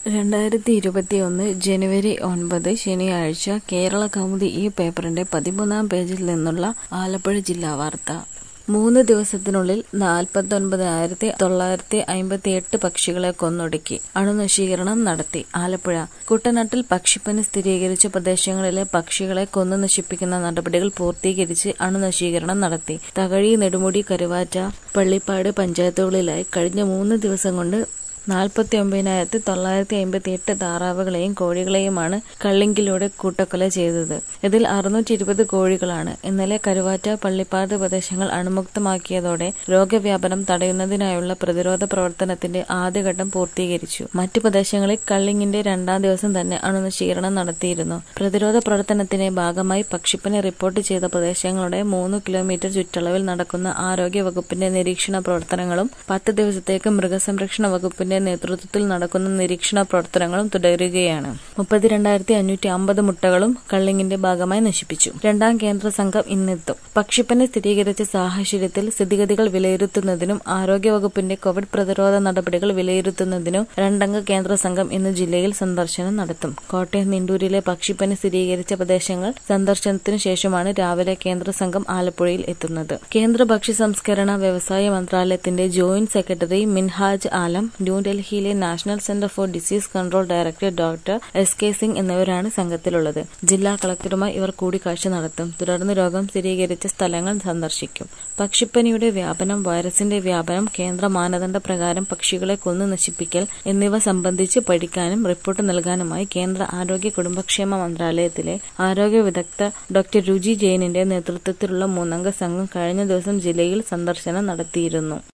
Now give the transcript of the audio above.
രണ്ടായിരത്തി ഇരുപത്തിയൊന്ന് ജനുവരി ഒൻപത് ശനിയാഴ്ച കേരളകൗമുദി ഈ പേപ്പറിന്റെ പതിമൂന്നാം പേജിൽ നിന്നുള്ള ആലപ്പുഴ ജില്ലാ വാർത്ത. മൂന്ന് ദിവസത്തിനുള്ളിൽ നാൽപ്പത്തൊൻപതിനായിരത്തി തൊള്ളായിരത്തി അമ്പത്തിയെട്ട് പക്ഷികളെ കൊന്നൊടുക്കി. അണുനശീകരണം നടത്തി ആലപ്പുഴ കുട്ടനാട്ടിൽ പക്ഷിപ്പനി സ്ഥിരീകരിച്ച പ്രദേശങ്ങളിലെ പക്ഷികളെ കൊന്നു നശിപ്പിക്കുന്ന നടപടികൾ പൂർത്തീകരിച്ച് അണുനശീകരണം നടത്തി. തകഴി, നെടുമുടി, കരുവാറ്റ, പള്ളിപ്പാട് പഞ്ചായത്തുകളിലായി കഴിഞ്ഞ മൂന്ന് ദിവസം കൊണ്ട് നാൽപ്പത്തിയൊമ്പതിനായിരത്തി തൊള്ളായിരത്തി അമ്പത്തിയെട്ട് താറാവുകളെയും കോഴികളെയുമാണ് കള്ളിങ്കിലൂടെ കൂട്ടക്കൊല ചെയ്തത്. ഇതിൽ അറുന്നൂറ്റിയിരുപത് കോഴികളാണ്. ഇന്നലെ കരുവാറ്റ, പള്ളിപ്പാട് പ്രദേശങ്ങൾ അണുമുക്തമാക്കിയതോടെ രോഗവ്യാപനം തടയുന്നതിനായുള്ള പ്രതിരോധ പ്രവർത്തനത്തിന്റെ ആദ്യഘട്ടം പൂർത്തീകരിച്ചു. മറ്റ് പ്രദേശങ്ങളിൽ കള്ളിങ്ങിന്റെ രണ്ടാം ദിവസം തന്നെ അണുനശീകരണം നടത്തിയിരുന്നു. പ്രതിരോധ പ്രവർത്തനത്തിന്റെ ഭാഗമായി പക്ഷിപ്പനി റിപ്പോർട്ട് ചെയ്ത പ്രദേശങ്ങളുടെ മൂന്ന് കിലോമീറ്റർ ചുറ്റളവിൽ നടക്കുന്ന ആരോഗ്യവകുപ്പിന്റെ നിരീക്ഷണ പ്രവർത്തനങ്ങളും പത്ത് ദിവസത്തേക്ക് മൃഗസംരക്ഷണ വകുപ്പിന്റെ നേതൃത്വത്തിൽ നടക്കുന്ന നിരീക്ഷണ പ്രവർത്തനങ്ങളും തുടരുകയാണ്. മുപ്പത്തിരണ്ടായിരത്തി അഞ്ഞൂറ്റി അമ്പത് മുട്ടകളും കള്ളിങ്ങിന്റെ ഭാഗമായി നശിപ്പിച്ചു. രണ്ടാം കേന്ദ്ര സംഘം ഇന്നെത്തും. പക്ഷിപ്പനി സ്ഥിരീകരിച്ച സാഹചര്യത്തിൽ സ്ഥിതിഗതികൾ വിലയിരുത്തുന്നതിനും ആരോഗ്യവകുപ്പിന്റെ കോവിഡ് പ്രതിരോധ നടപടികൾ വിലയിരുത്തുന്നതിനും രണ്ടംഗ കേന്ദ്ര സംഘം ഇന്ന് ജില്ലയിൽ സന്ദർശനം നടത്തും. കോട്ടയം നീണ്ടൂരിലെ പക്ഷിപ്പനി സ്ഥിരീകരിച്ച പ്രദേശങ്ങൾ സന്ദർശനത്തിനു ശേഷമാണ് രാവിലെ കേന്ദ്ര സംഘം ആലപ്പുഴയിൽ എത്തുന്നത്. കേന്ദ്ര ഭക്ഷ്യസംസ്കരണ വ്യവസായ മന്ത്രാലയത്തിന്റെ ജോയിന്റ് സെക്രട്ടറി മിൻഹാജ് ആലം, ന്യൂഡൽഹിയിലെ national centre for disease control director doctor S K Singh എന്നിവരാണ് സംഘത്തിലുള്ളത്. ജില്ലാ കളക്ടറുമായി ഇവർ കൂടിക്കാഴ്ച നടത്തും. തുടർന്ന് രോഗം സ്ഥിരീകരിച്ച സ്ഥലങ്ങൾ സന്ദർശിക്കും. പക്ഷിപ്പനിയുടെ വ്യാപനം, വൈറസിന്റെ വ്യാപനം, കേന്ദ്ര മാനദണ്ഡ പ്രകാരം പക്ഷികളെ കൊന്നു നശിപ്പിക്കൽ എന്നിവ സംബന്ധിച്ച് പഠിക്കാനും റിപ്പോർട്ട് നൽകാനുമായി കേന്ദ്ര ആരോഗ്യ കുടുംബക്ഷേമ മന്ത്രാലയത്തിലെ ആരോഗ്യ വിദഗ്ധ ഡോ. രുചി ജെയിനിന്റെ നേതൃത്വത്തിലുള്ള മൂന്നംഗ സംഘം കഴിഞ്ഞ ദിവസം ജില്ലയിൽ സന്ദർശനം നടത്തിയിരുന്നു.